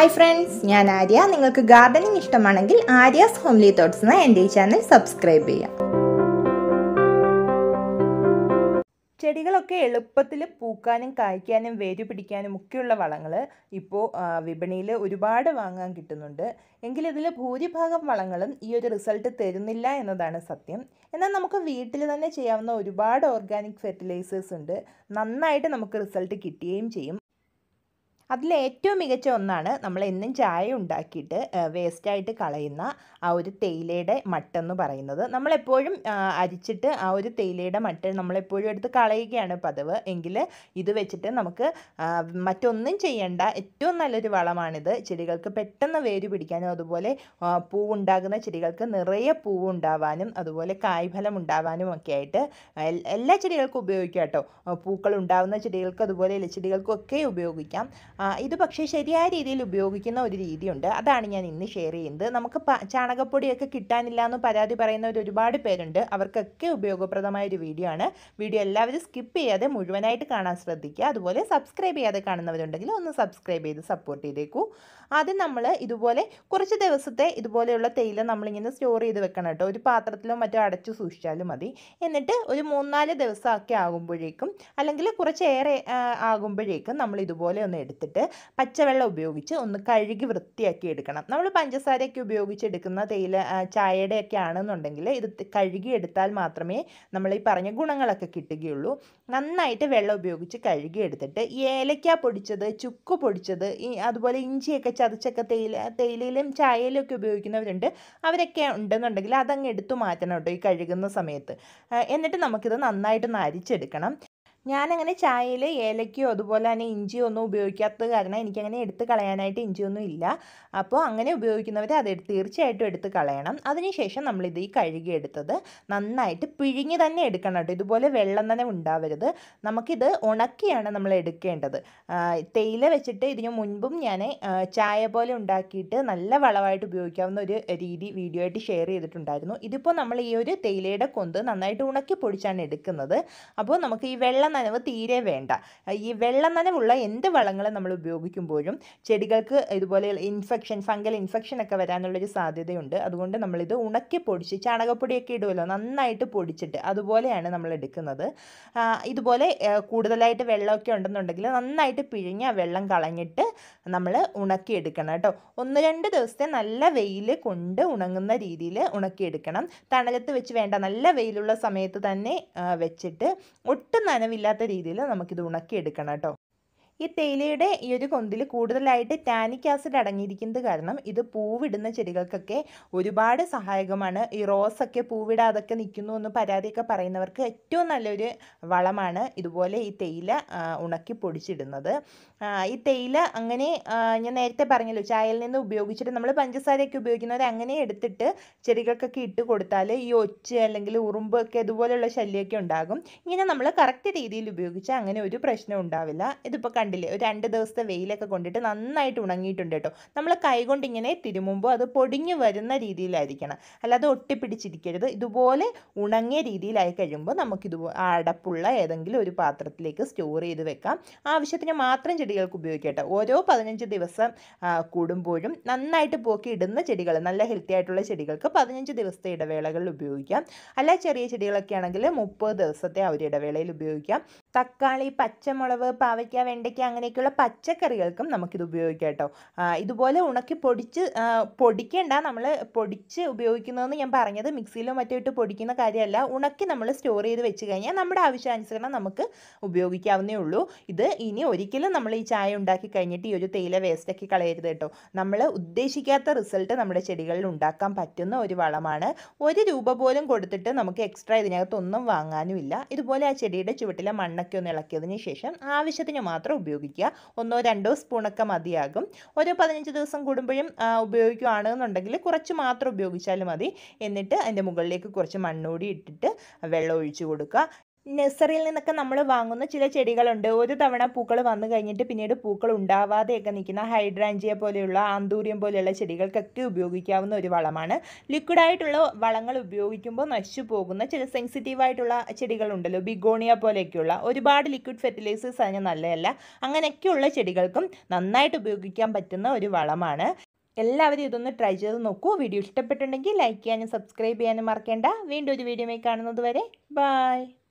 hi friends ഞാൻ ആര്യ നിങ്ങൾക്ക് gardening ഇഷ്ടമാണെങ്കിൽ ആര്യാസ് ഹോംലി തോട്ട്സ് എന്ന എൻ്റെ ഈ ചാനൽ സബ്സ്ക്രൈബ് ചെയ്യാം ചെടികളൊക്കെ എളുപ്പത്തിൽ പൂക്കാനും കായ്ക്കാനും വേര് പിടിക്കാനും ഒക്കെയുള്ള വളങ്ങൾ ഇപ്പോൾ വിപണിയിൽ ഒരുപാട് വാങ്ങാൻ കിട്ടുന്നുണ്ട് എങ്കിലിതിൽ ഭൂരിഭാഗം വളങ്ങളും ഈ ഒരു റിസൾട്ട് തരുന്നില്ല എന്നതാണ് സത്യം എന്നാൽ നമുക്ക് വീട്ടിൽ തന്നെ ചെയ്യാവുന്ന ഒരുപാട് ഓർഗാനിക് ഫെർട്ടിലൈസേഴ്സ് ഉണ്ട് നന്നായിട്ട് നമുക്ക് റിസൾട്ട് കിട്ടുകയും ചെയ്യും അതിൽ ഏറ്റവും മികച്ച ഒന്നാണ് നമ്മൾ എന്നും ചായ ഉണ്ടാക്കിയിട്ട് വേസ്റ്റായിട്ട് കളയുന്ന ആ ഒരു തേയിലയുടെ മട്ടെന്ന് പറയുന്നത് നമ്മളെപ്പോഴും ആ, അരിച്ചിട്ട് ആ ഒരു തേയിലയുടെ മട്ട് നമ്മളെപ്പോഴും എടുത്ത് കളയുകയാണ് പതിവ് എങ്കിൽ ഇത് വെച്ചിട്ട് നമുക്ക് ആ, മറ്റൊന്നും ചെയ്യേണ്ട ഏറ്റവും നല്ലൊരു വളമാണിത് ചെടികൾക്ക് പെട്ടെന്ന് വേര് പിടിക്കാനും അതുപോലെ ആ, പൂവുണ്ടാകുന്ന ചെടികൾക്ക് നിറയെ പൂവുണ്ടാവാനും അതുപോലെ കായ്ഫലം ഉണ്ടാവാനും ഒക്കെ ആയിട്ട് എൽ- എല്ലാ ചെടികൾക്കും ഉപയോഗിക്കാം കേട്ടോ പൂക്കൾ ഉണ്ടാവുന്ന ചെടികൾക്ക് അതുപോലെ ഇലച്ചെടികൾക്കും ഒക്കെ ഉപയോഗിക്കാം ആ, ഇത് പക്ഷേ ശരിയായ രീതിയിൽ ഉപയോഗിക്കുന്ന ഒരു രീതിയുണ്ട് അതാണ് ഞാൻ ഇന്ന് ഷെയർ ചെയ്യുന്നത് നമുക്ക് പ- ചാണകപ്പൊടിയൊക്കെ കിട്ടാനില്ല എന്ന് പരാതി പറയുന്നവർ ഒരുപാട് പേരുണ്ട് അവർക്കൊക്കെ ഉപയോഗപ്രദമായ ഒരു വീഡിയോ ആണ് വീഡിയോ എല്ലാവരും സ്കിപ്പ് ചെയ്യാതെ മുഴുവനായിട്ട് കാണാൻ ശ്രദ്ധിക്കുക അതുപോലെ സബ്സ്ക്രൈബ് ചെയ്യാതെ കാണുന്നവരുണ്ടെങ്കിൽ ഒന്ന് സബ്സ്ക്രൈബ് ചെയ്ത് സപ്പോർട്ട് ചെയ്തേക്കൂ ആദ്യം നമ്മൾ ഇതുപോലെ കുറച്ച് ദിവസത്തെ ഇതുപോലെയുള്ള തേയില നമ്മളിങ്ങനെ സ്റ്റോർ ചെയ്ത് വെക്കണം കേട്ടോ ഒരു പാത്രത്തിലോ മറ്റോ അടച്ചു സൂക്ഷിച്ചാലും മതി എന്നിട്ട് ഒരു മൂന്നാല് ദിവസമൊക്കെ ആകുമ്പോഴേക്കും അല്ലെങ്കിൽ കുറച്ചേറെ ആ, ആകുമ്പോഴേക്കും നമ്മൾ ഇതുപോലെ ഒന്ന് എടുത്തിട്ട് പച്ചവെള്ളം ഉപയോഗിച്ച് ഒന്ന് കഴുകി വൃത്തിയാക്കി എടുക്കണം നമ്മൾ പഞ്ചസാരയൊക്കെ ഉപയോഗിച്ച് എടുക്കുന്ന തേയില ആ, ചായയുടെയൊക്കെ ആണെന്നുണ്ടെങ്കിൽ ഇത് ത- കഴുകി എടുത്താൽ മാത്രമേ നമ്മൾ ഈ പറഞ്ഞ ഗുണങ്ങളൊക്കെ കിട്ടുകയുള്ളൂ നന്നായിട്ട് വെള്ളം ഉപയോഗിച്ച് കഴുകി എടുത്തിട്ട് ഈ ഏലക്ക പൊടിച്ചത് ചുക്ക് പൊടിച്ചത് ഈ അതുപോലെ ഇഞ്ചിയൊക്കെ ചതച്ചൊക്കെ തേയില തേയിലയിലും ചായയിലും ഒക്കെ ഉപയോഗിക്കുന്നവരുണ്ട് അവരൊക്കെ ഉണ്ടെന്നുണ്ടെങ്കിൽ അതങ്ങ് എടുത്തു മാറ്റണം കേട്ടോ ഈ കഴുകുന്ന സമയത്ത് ആ, എന്നിട്ട് നമുക്കിത് നന്നായിട്ടൊന്ന് അരിച്ചെടുക്കണം ഞാനങ്ങനെ ചായയിൽ ഏലക്കയോ അതുപോലെ തന്നെ ഇഞ്ചിയോ ഒന്നും ഉപയോഗിക്കാത്തത് കാരണം എനിക്കങ്ങനെ എടുത്ത് കളയാനായിട്ട് ഇഞ്ചിയൊന്നും ഇല്ല അപ്പോൾ അങ്ങനെ ഉപയോഗിക്കുന്നവർ അത് എടുത്ത് തീർച്ചയായിട്ടും എടുത്ത് കളയണം അതിനുശേഷം നമ്മളിത് ഈ കഴുകിയെടുത്തത് നന്നായിട്ട് പിഴിഞ്ഞ് തന്നെ എടുക്കണം കേട്ടോ ഇതുപോലെ വെള്ളം തന്നെ ഉണ്ടാവരുത് നമുക്കിത് ഉണക്കിയാണ് നമ്മൾ എടുക്കേണ്ടത് ആ, തേയില വെച്ചിട്ട് ഇതിനു മുൻപും ഞാൻ ചായ പോലെ ഉണ്ടാക്കിയിട്ട് നല്ല വളമായിട്ട് ഉപയോഗിക്കാവുന്ന ഒരു രീതി വീഡിയോ ആയിട്ട് ഷെയർ ചെയ്തിട്ടുണ്ടായിരുന്നു ഇതിപ്പോൾ നമ്മൾ ഈ ഒരു തേയിലയുടെ കൊന്ത് നന്നായിട്ട് ഉണക്കി പൊടിച്ചാണ് എടുക്കുന്നത് അപ്പോൾ നമുക്ക് ഈ വെള്ള നനവ് തീരെ വേണ്ട ഈ വെള്ള നനവുള്ള എന്ത് വളങ്ങൾ നമ്മൾ ഉപയോഗിക്കുമ്പോഴും ചെടികൾക്ക് ഇതുപോലെ ഇൻഫെക്ഷൻ ഫംഗൽ ഇൻഫെക്ഷൻ ഒക്കെ വരാനുള്ളൊരു സാധ്യതയുണ്ട് അതുകൊണ്ട് നമ്മളിത് ഉണക്കി പൊടിച്ച് ചാണകപ്പൊടിയൊക്കെ ഇടുമല്ലോ നന്നായിട്ട് പൊടിച്ചിട്ട് അതുപോലെയാണ് നമ്മൾ എടുക്കുന്നത് ആ, ഇതുപോലെ ആ, കൂടുതലായിട്ട് വെള്ളമൊക്കെ ഉണ്ടെന്നുണ്ടെങ്കിൽ നന്നായിട്ട് പിഴിഞ്ഞ് ആ വെള്ളം കളഞ്ഞിട്ട് നമ്മൾ ഉണക്കിയെടുക്കണം കേട്ടോ ഒന്ന് രണ്ട് ദിവസത്തെ നല്ല വെയിൽ കൊണ്ട് ഉണങ്ങുന്ന രീതിയിൽ ഉണക്കിയെടുക്കണം തണലത്ത് വെച്ച് വേണ്ട നല്ല വെയിലുള്ള സമയത്ത് തന്നെ ആ, വെച്ചിട്ട് ഒട്ടും നനവില്ലാത്ത രീതിയിൽ നമുക്കിത് ഉണക്കിയെടുക്കണം കേട്ടോ ഈ തേയിലയുടെ ഈ ഒരു കൊന്തിൽ കൂടുതലായിട്ട് ടാനിക് ആസിഡ് അടങ്ങിയിരിക്കുന്നത് കാരണം ഇത് പൂവിടുന്ന ചെടികൾക്കൊക്കെ ഒരുപാട് സഹായകമാണ് ഈ റോസൊക്കെ പൂവിടാതൊക്കെ നിൽക്കുന്നു എന്ന് പരാതിയൊക്കെ പറയുന്നവർക്ക് ഏറ്റവും നല്ലൊരു വളമാണ് ഇതുപോലെ ഈ തേയില ആ, ഉണക്കി പൊടിച്ചിടുന്നത് ആ, ഈ തേയില അങ്ങനെ ആ, ഞാൻ നേരത്തെ പറഞ്ഞല്ലോ ചായയിൽ നിന്ന് ഉപയോഗിച്ചിട്ട് നമ്മൾ പഞ്ചസാരയൊക്കെ ഉപയോഗിക്കുന്നവർ അങ്ങനെ എടുത്തിട്ട് ചെടികൾക്കൊക്കെ ഇട്ട് കൊടുത്താൽ ഈ ഒച്ച് അല്ലെങ്കിൽ ഉറുമ്പ് ഒക്കെ ഇതുപോലെയുള്ള ശല്യമൊക്കെ ഉണ്ടാകും ഇങ്ങനെ നമ്മൾ കറക്റ്റ് രീതിയിൽ ഉപയോഗിച്ചാൽ അങ്ങനെ ഒരു പ്രശ്നം ഉണ്ടാവില്ല ഇതിപ്പോൾ കണ്ടില്ലേ ഒരു രണ്ട് ദിവസത്തെ വെയിലൊക്കെ കൊണ്ടിട്ട് നന്നായിട്ട് ഉണങ്ങിയിട്ടുണ്ട് കേട്ടോ നമ്മൾ കൈകൊണ്ട് ഇങ്ങനെ തിരുമുമ്പോൾ അത് പൊടിഞ്ഞു വരുന്ന രീതിയിലായിരിക്കണം അല്ലാതെ ഒട്ടിപ്പിടിച്ചിരിക്കരുത് ഇതുപോലെ ഉണങ്ങിയ രീതിയിലായി കഴിയുമ്പോൾ നമുക്കിത് അടപ്പുള്ള ഏതെങ്കിലും ഒരു പാത്രത്തിലേക്ക് സ്റ്റോർ ചെയ്ത് വെക്കാം ആവശ്യത്തിന് മാത്രം ചെടികൾക്ക് ഉപയോഗിക്കാം കേട്ടോ ഓരോ പതിനഞ്ച് ദിവസം ആ, കൂടുമ്പോഴും നന്നായിട്ട് പോക്കി ഇടുന്ന ചെടികൾ നല്ല ഹെൽത്തി ആയിട്ടുള്ള ചെടികൾക്ക് പതിനഞ്ച് ദിവസത്തെ ഇടവേളകളിൽ ഉപയോഗിക്കാം അല്ല ചെറിയ ചെടികളൊക്കെ ആണെങ്കിൽ മുപ്പത് ദിവസത്തെ ആ ഒരു ഇടവേളയിൽ ഉപയോഗിക്കാം തക്കാളി പച്ചമുളക് പാവയ്ക്ക വെണ്ടയ്ക്ക അങ്ങനെയൊക്കെയുള്ള പച്ചക്കറികൾക്കും നമുക്കിത് ഉപയോഗിക്കാം കേട്ടോ ആ, ഇതുപോലെ ഉണക്കി പൊടിച്ച് ആ, പൊടിക്കേണ്ട നമ്മൾ പൊടിച്ച് ഉപയോഗിക്കുന്നതെന്ന് ഞാൻ പറഞ്ഞത് മിക്സിയിലോ മറ്റോ ഇട്ട് പൊടിക്കുന്ന കാര്യമല്ല ഉണക്കി നമ്മൾ സ്റ്റോർ ചെയ്ത് വെച്ച് കഴിഞ്ഞാൽ നമ്മുടെ ആവശ്യാനുസരണം നമുക്ക് ഉപയോഗിക്കാവുന്നേ ഉള്ളൂ ഇത് ഇനി ഒരിക്കലും നമ്മൾ ഈ ചായ ഉണ്ടാക്കി കഴിഞ്ഞിട്ട് ഈ ഒരു തേയില വേസ്റ്റാക്കി കളയരുത് കേട്ടോ നമ്മൾ ഉദ്ദേശിക്കാത്ത റിസൾട്ട് നമ്മുടെ ചെടികളിൽ ഉണ്ടാക്കാൻ പറ്റുന്ന ഒരു വളമാണ് ഒരു രൂപ പോലും കൊടുത്തിട്ട് നമുക്ക് എക്സ്ട്രാ ഇതിനകത്തൊന്നും വാങ്ങാനുമില്ല ഇതുപോലെ ആ ചെടിയുടെ ചുവട്ടിലെ മണ്ണൊക്കെ ഒന്ന് ഇളക്കിയതിന് ശേഷം ആവശ്യത്തിന് മാത്രം ഉപയോഗിക്കുക ഒന്നോ രണ്ടോ സ്പൂണൊക്കെ മതിയാകും ഓരോ പതിനഞ്ച് ദിവസം കൂടുമ്പോഴും ആ, ഉപയോഗിക്കുകയാണെന്നുണ്ടെങ്കിൽ കുറച്ച് മാത്രം ഉപയോഗിച്ചാൽ മതി എന്നിട്ട് അതിൻ്റെ മുകളിലേക്ക് കുറച്ച് മണ്ണൂടി ഇട്ടിട്ട് വെള്ളം ഒഴിച്ചു കൊടുക്കുക നഴ്സറിയിൽ നിന്നൊക്കെ നമ്മൾ വാങ്ങുന്ന ചില ചെടികളുണ്ട് ഒരു തവണ പൂക്കൾ വന്നു കഴിഞ്ഞിട്ട് പിന്നീട് പൂക്കൾ ഉണ്ടാവാതെയൊക്കെ നിൽക്കുന്ന ഹൈഡ്രാഞ്ചിയ പോലെയുള്ള ആന്തൂര്യം പോലെയുള്ള ചെടികൾക്കൊക്കെ ഉപയോഗിക്കാവുന്ന ഒരു വളമാണ് ലിക്വിഡായിട്ടുള്ള വളങ്ങൾ ഉപയോഗിക്കുമ്പോൾ നശിച്ചു പോകുന്ന ചില സെൻസിറ്റീവ് ആയിട്ടുള്ള ചെടികളുണ്ടല്ലോ ബിഗോണിയ പോലെയൊക്കെയുള്ള ഒരുപാട് ലിക്വിഡ് ഫെർട്ടിലൈസേഴ്സ് അതിന് നല്ലതല്ല അങ്ങനെയൊക്കെയുള്ള ചെടികൾക്കും നന്നായിട്ട് ഉപയോഗിക്കാൻ പറ്റുന്ന ഒരു വളമാണ് എല്ലാവരും ഇതൊന്ന് ട്രൈ ചെയ്ത് നോക്കൂ വീഡിയോ ഇഷ്ടപ്പെട്ടിട്ടുണ്ടെങ്കിൽ ലൈക്ക് ചെയ്യാനും സബ്സ്ക്രൈബ് ചെയ്യാനും മറക്കേണ്ട വീണ്ടും ഒരു വീഡിയോയിൽ കാണുന്നത് വരെ ബായ്